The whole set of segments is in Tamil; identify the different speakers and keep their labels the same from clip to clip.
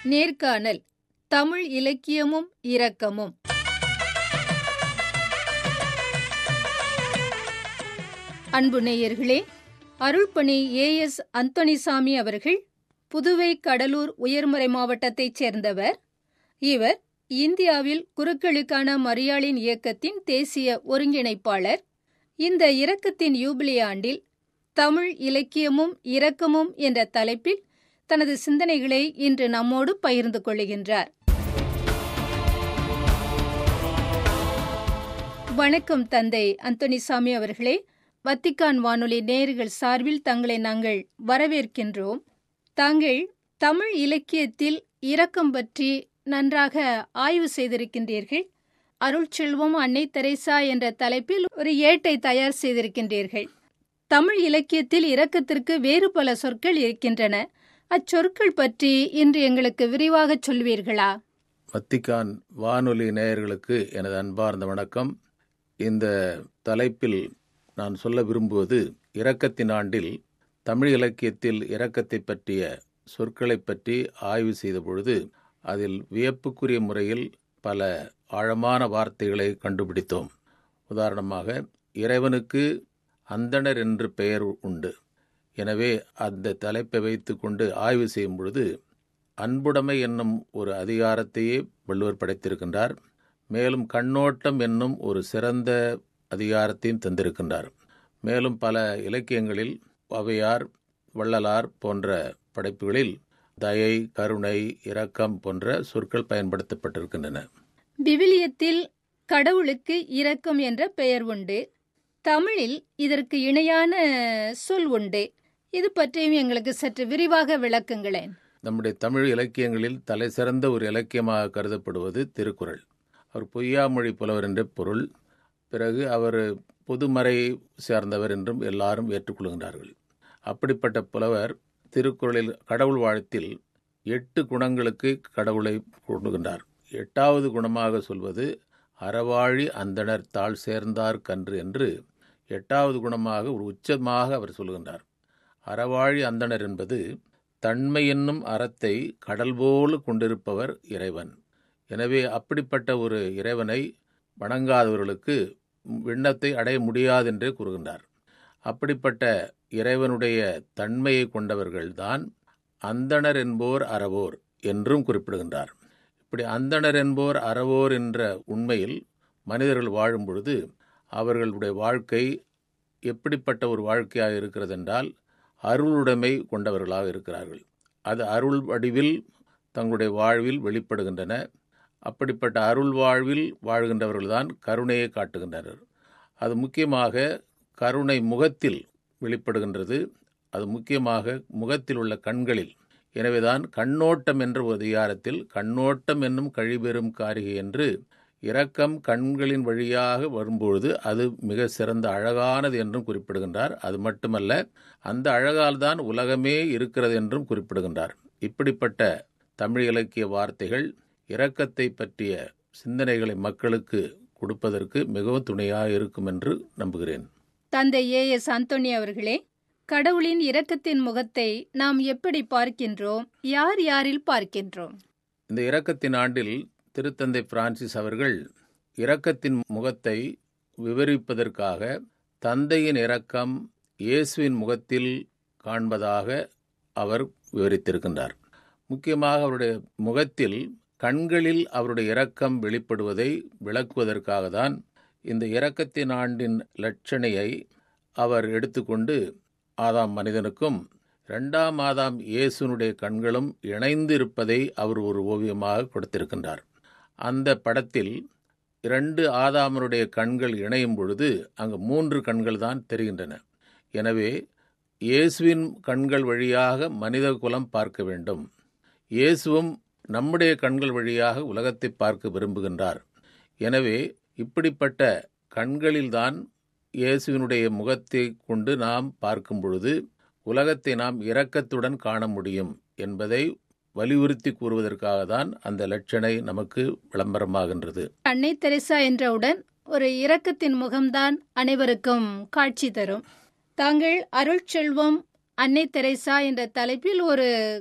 Speaker 1: நேர்காணல் தமிழ் இலக்கியமும் இரக்கமும் அன்பு நேயர்களே அருள்பணி ஏ எஸ் அந்தோணிசாமி அவர்கள் புதுவை கடலூர் உயர்மறை மாவட்டத்தைச் சேர்ந்தவர் இவர் இந்தியாவில் குருக்களுக்கான மரியாளின் இயக்கத்தின் தேசிய ஒருங்கிணைப்பாளர் இந்த இரக்கத்தின் யூபிலி ஆண்டில் தமிழ் இலக்கியமும் இரக்கமும் என்ற தலைப்பில் தனது சிந்தனைகளை இன்று நம்மோடு பகிர்ந்து கொள்கின்றார் வணக்கம் தந்தை அந்தோனிசாமி அவர்களே வத்திக்கான் வானொலி நேயர்கள் சார்பில் தங்களை நாங்கள் வரவேற்கின்றோம் தாங்கள் தமிழ் இலக்கியத்தில் இரக்கம் பற்றி நன்றாக ஆய்வு செய்திருக்கின்றீர்கள் அருள்செல்வம் அன்னை தெரேசா என்ற தலைப்பில் ஒரு ஏட்டை தயார் செய்திருக்கின்றீர்கள் தமிழ் இலக்கியத்தில் இரக்கத்திற்கு வேறு பல சொற்கள் இருக்கின்றன அச்சொற்கள் பற்றி இன்று எங்களுக்கு விரிவாக சொல்வீர்களா
Speaker 2: வத்திக்கான் வானொலி நேயர்களுக்கு எனது அன்பார்ந்த வணக்கம் இந்த தலைப்பில் நான் சொல்ல விரும்புவது இரக்கத்தின் ஆண்டில் தமிழ் இலக்கியத்தில் இரக்கத்தை பற்றிய சொற்களை பற்றி ஆய்வு செய்த பொழுது அதில் வியப்புக்குரிய முறையில் பல ஆழமான வார்த்தைகளை கண்டுபிடித்தோம் உதாரணமாக இறைவனுக்கு அந்தணர் என்று பெயர் உண்டு எனவே அந்த தலைப்பை வைத்துக்கொண்டு ஆய்வு செய்யும் பொழுது அன்புடைமை என்னும் ஒரு அதிகாரத்தையே வள்ளுவர் படைத்திருக்கின்றார் மேலும் கண்ணோட்டம் என்னும் ஒரு சிறந்த அதிகாரத்தையும் தந்திருக்கின்றார் மேலும் பல இலக்கியங்களில் அவையார் வள்ளலார் போன்ற படைப்புகளில் தயை கருணை இரக்கம் போன்ற சொற்கள் பயன்படுத்தப்பட்டிருக்கின்றன
Speaker 1: விவிலியத்தில் கடவுளுக்கு இரக்கம் என்ற பெயர் உண்டு தமிழில் இதற்கு இணையான சொல் உண்டு இது பற்றியும் எங்களுக்கு சற்று விரிவாக விளக்குங்களேன்
Speaker 2: நம்முடைய தமிழ் இலக்கியங்களில் தலை சிறந்த ஒரு இலக்கியமாக கருதப்படுவது திருக்குறள் அவர் பொய்யாமொழி புலவர் என்ற பொருள் பிறகு அவர் பொதுமறை சார்ந்தவர் என்றும் எல்லாரும் ஏற்றுக்கொள்கின்றார்கள் அப்படிப்பட்ட புலவர் திருக்குறளில் கடவுள் வாழ்த்தில் எட்டு குணங்களுக்கு கடவுளை கொண்டுகின்றார் எட்டாவது குணமாக சொல்வது அறவாழி அந்தணர் தாழ் சேர்ந்தார் கன்று என்று எட்டாவது குணமாக ஒரு உச்சமாக அவர் சொல்கின்றார் அறவாழி அந்தணர் என்பது தன்மை என்னும் அறத்தை கடல் போல கொண்டிருப்பவர் இறைவன் எனவே அப்படிப்பட்ட ஒரு இறைவனை வணங்காதவர்களுக்கு விண்ணத்தை அடைய முடியாது என்றே கூறுகின்றார் அப்படிப்பட்ட இறைவனுடைய தன்மையை கொண்டவர்கள்தான் அந்தணர் என்போர் அறவோர் என்றும் குறிப்பிடுகின்றார் இப்படி அந்தணர் என்போர் அறவோர் என்ற உண்மையில் மனிதர்கள் வாழும் பொழுது அவர்களுடைய வாழ்க்கை எப்படிப்பட்ட ஒரு வாழ்க்கையாக இருக்கிறது என்றால் அருளுடைமை கொண்டவர்களாக இருக்கிறார்கள் அது அருள் வடிவில் தங்களுடைய வாழ்வில் வெளிப்படுகின்றன அப்படிப்பட்ட அருள் வாழ்வில் வாழ்கின்றவர்கள்தான் கருணையை காட்டுகின்றனர் அது முக்கியமாக கருணை முகத்தில் வெளிப்படுகின்றது அது முக்கியமாக முகத்தில் உள்ள கண்களில் எனவேதான் கண்ணோட்டம் என்ற ஒரு அதிகாரத்தில் கண்ணோட்டம் என்னும் கழிபெறும் காரிகை என்று இரக்கம் கண்களின் வழியாக வரும்பொழுது அது மிக சிறந்த அழகானது என்றும் குறிப்பிடுகின்றார் அது மட்டுமல்ல அந்த அழகால் தான் உலகமே இருக்கிறது என்றும் குறிப்பிடுகின்றார் இப்படிப்பட்ட தமிழ் இலக்கிய வார்த்தைகள் இரக்கத்தை பற்றிய சிந்தனைகளை மக்களுக்கு கொடுப்பதற்கு மிகவும் துணையாக இருக்கும் என்று நம்புகிறேன்
Speaker 1: தந்தை ஏ எஸ் அந்தோனி அவர்களே கடவுளின் இரக்கத்தின் முகத்தை நாம் எப்படி பார்க்கின்றோம் யார் யாரில் பார்க்கின்றோம்
Speaker 2: இந்த இரக்கத்தின் ஆண்டில் திருத்தந்தை பிரான்சிஸ் அவர்கள் இரக்கத்தின் முகத்தை விவரிப்பதற்காக தந்தையின் இரக்கம் இயேசுவின் முகத்தில் காண்பதாக அவர் விவரித்திருக்கின்றார் முக்கியமாக அவருடைய முகத்தில் கண்களில் அவருடைய இரக்கம் வெளிப்படுவதை விளக்குவதற்காக தான் இந்த இரக்கத்தின் ஆண்டின் லட்சணையை அவர் எடுத்துக்கொண்டு ஆதாம் மனிதனுக்கும் இரண்டாம் ஆதாம் இயேசுனுடைய கண்களும் இணைந்து இருப்பதை அவர் ஒரு ஓவியமாக கொடுத்திருக்கின்றார் அந்த படத்தில் இரண்டு ஆதாமனுடைய கண்கள் இணையும் பொழுது அங்கு மூன்று கண்கள் தான் தெரிகின்றன எனவே இயேசுவின் கண்கள் வழியாக மனித குலம் பார்க்க வேண்டும் இயேசுவும் நம்முடைய கண்கள் வழியாக உலகத்தை பார்க்க விரும்புகின்றார் எனவே இப்படிப்பட்ட கண்களில்தான் இயேசுவினுடைய முகத்தை கொண்டு நாம் பார்க்கும் பொழுது உலகத்தை நாம் இரக்கத்துடன் காண முடியும் என்பதை வலியுறுத்தி கூறுவதற்காக தான் அந்த லட்சணை நமக்கு விளம்பரமாகின்றது
Speaker 1: அன்னை தெரசா என்றவுடன் ஒரு இரக்கத்தின் முகம்தான் அனைவருக்கும் காட்சி தரும் தாங்கள் அருள் செல்வம் அன்னை தெரேசா என்ற தலைப்பில் ஒரு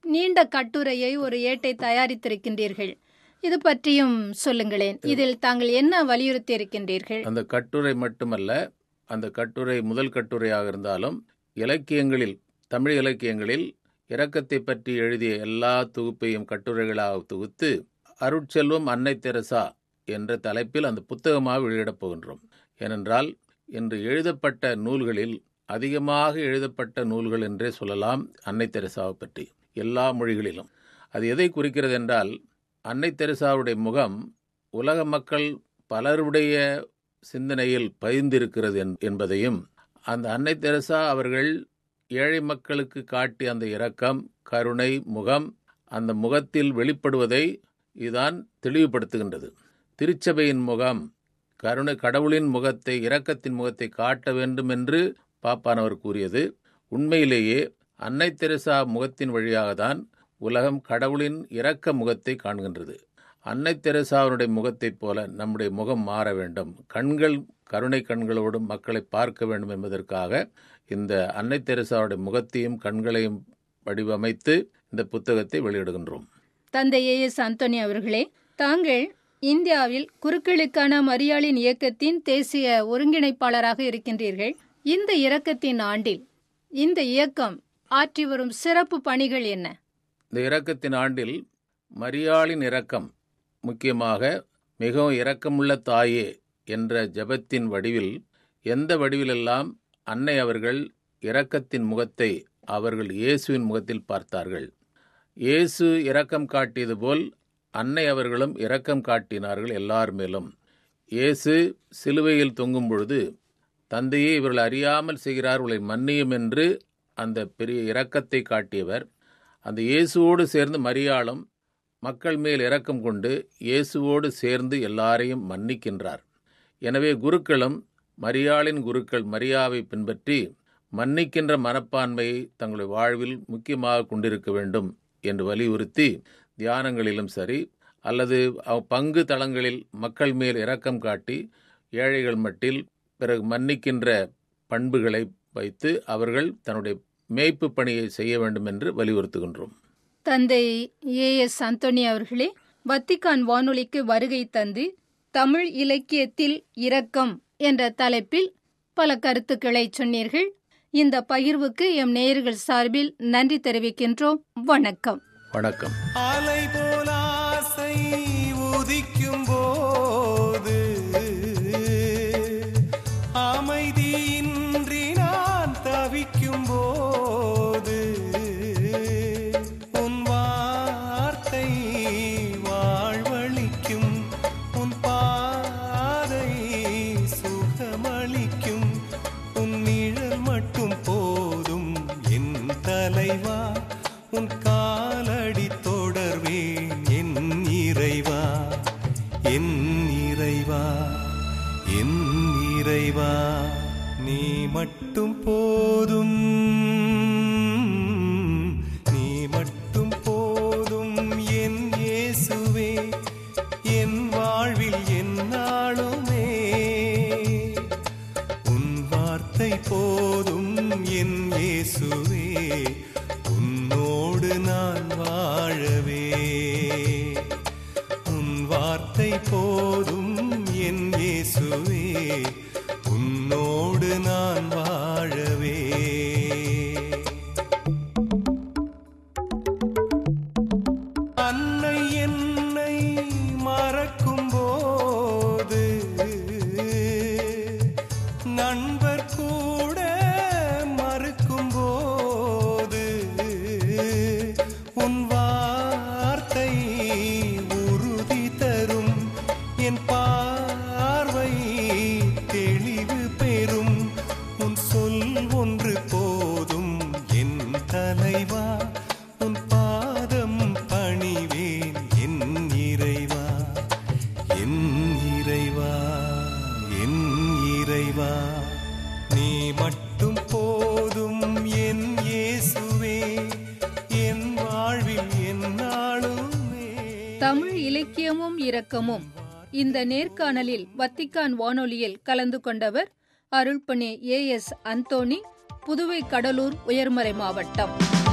Speaker 1: நீண்ட கட்டுரையை ஒரு ஏட்டை தயாரித்திருக்கின்றீர்கள் இது பற்றியும் சொல்லுங்களேன் இதில் தாங்கள் என்ன வலியுறுத்தி இருக்கின்றீர்கள்
Speaker 2: அந்த கட்டுரை மட்டுமல்ல அந்த கட்டுரை முதல் கட்டுரையாக இருந்தாலும் இலக்கியங்களில் தமிழ் இலக்கியங்களில் இரக்கத்தை பற்றி எழுதிய எல்லா தொகுப்பையும் கட்டுரைகளாக தொகுத்து அருட்செல்வம் அன்னை தெரசா என்ற தலைப்பில் அந்த புத்தகமாக வெளியிடப் போகின்றோம் ஏனென்றால் இன்று எழுதப்பட்ட நூல்களில் அதிகமாக எழுதப்பட்ட நூல்கள் என்றே சொல்லலாம் அன்னை தெரசாவை பற்றி எல்லா மொழிகளிலும் அது எதை குறிக்கிறது என்றால் அன்னை தெரசாவுடைய முகம் உலக மக்கள் பலருடைய சிந்தனையில் பதிந்திருக்கிறது என்பதையும் அந்த அன்னை தெரசா அவர்கள் ஏழை மக்களுக்கு காட்டிய அந்த இரக்கம் கருணை முகம் அந்த முகத்தில் வெளிப்படுவதை இதுதான் தெளிவுபடுத்துகின்றது திருச்சபையின் முகம் கருணை கடவுளின் முகத்தை இரக்கத்தின் முகத்தை காட்ட வேண்டும் என்று பாப்பானவர் கூறியது உண்மையிலேயே அன்னை தெரசா முகத்தின் வழியாகத்தான் உலகம் கடவுளின் இரக்க முகத்தை காண்கின்றது அன்னை தெரசாவுடைய முகத்தைப் போல நம்முடைய முகம் மாற வேண்டும் கண்கள் கருணை கண்களோடு மக்களை பார்க்க வேண்டும் என்பதற்காக இந்த அன்னை தெரசாவுடைய முகத்தையும் கண்களையும் வடிவமைத்து இந்த புத்தகத்தை வெளியிடுகின்றோம்
Speaker 1: தந்தை ஏ எஸ் அந்தோனி அவர்களே தாங்கள் இந்தியாவில் குருக்களுக்கான மரியாளின் இயக்கத்தின் தேசிய ஒருங்கிணைப்பாளராக இருக்கின்றீர்கள் இந்த இரக்கத்தின் ஆண்டில் இந்த இயக்கம் ஆற்றி வரும் சிறப்பு பணிகள் என்ன
Speaker 2: இந்த இரக்கத்தின் ஆண்டில் மரியாளின் இரக்கம் முக்கியமாக மிகவும் இரக்கமுள்ள தாயே என்ற ஜபத்தின் வடிவில் எந்த வடிவிலெல்லாம் அன்னை அவர்கள் இரக்கத்தின் முகத்தை அவர்கள் இயேசுவின் முகத்தில் பார்த்தார்கள் இயேசு இரக்கம் காட்டியது போல் அன்னை அவர்களும் இரக்கம் காட்டினார்கள் எல்லார் மேலும் இயேசு சிலுவையில் தொங்கும் பொழுது தந்தையே இவர்கள் அறியாமல் செய்கிறார்களை மன்னியும் என்று அந்த பெரிய இரக்கத்தை காட்டியவர் அந்த இயேசுவோடு சேர்ந்து மரியாளும் மக்கள் மேல் இரக்கம் கொண்டு இயேசுவோடு சேர்ந்து எல்லாரையும் மன்னிக்கின்றார் எனவே குருக்களும் மரியாளின் குருக்கள் மரியாவை பின்பற்றி மன்னிக்கின்ற மனப்பான்மையை தங்களுடைய வாழ்வில் முக்கியமாக கொண்டிருக்க வேண்டும் என்று வலியுறுத்தி தியானங்களிலும் சரி அல்லது பங்கு தளங்களில் மக்கள் மேல் இரக்கம் காட்டி ஏழைகள் மட்டில் பிறகு மன்னிக்கின்ற பண்புகளை வைத்து அவர்கள் தன்னுடைய மேய்ப்பு பணியை செய்ய வேண்டும் என்று வலியுறுத்துகின்றோம்
Speaker 1: தந்தை ஏ எஸ் அந்தோனி அவர்களே வத்திக்கான் வானொலிக்கு வருகை தந்து தமிழ் இலக்கியத்தில் இரக்கம் என்ற தலைப்பில் பல கருத்துக்களை சொன்னீர்கள் இந்த பகிர்வுக்கு எம் நேயர்கள் சார்பில் நன்றி தெரிவிக்கின்றோம் வணக்கம்
Speaker 2: வணக்கம்
Speaker 3: அலை போல ஆசை உதிக்கும் போது அமைதியின்றி நான் தவிக்கும் போது உன் வார்த்தை வாழ்வழிக்கும் உன் பாதை சுகமளிக்கும் உன் நிழல் மட்டும் போதும் என் தலைவா உன் காலடி தொடர்வேன் என் இறைவா என் இறைவா என் இறைவா நீ மட்டும் போதும் நீ மட்டும் போதும் என் இயேசுவே என் வாழ்வில் என்னாலுமே உன் வார்த்தை போதும் என் இயேசுவே உன்னோடு நான் வாழவே உன் வார்த்தை போதும் என் இயேசுவே உன்னோடு நான் வாழவே அன்னை என்னை மறக்கும் போது நண்பர் கூட மறுக்கும் போது உன் வார்த்தை உறுதி தரும் என் பார்வை தெளிவு பெறும் உன் சொல் ஒன்று போதும் என் தலைவா உன் பாதம் பணிவேன் என் இறைவா என் இறைவா என் இறைவா நீ மட்டும் போதும் என் இயேசுவே என் வாழ்வில் என்னாலுமே
Speaker 1: தமிழ் இலக்கியமும் இரக்கமும் இந்த நேர்காணலில் வத்திக்கான் வானொலியில் கலந்து கொண்டவர் அருள்பணி A S Anthony Puduvai Cuddalore உயர்மறை மாவட்டம்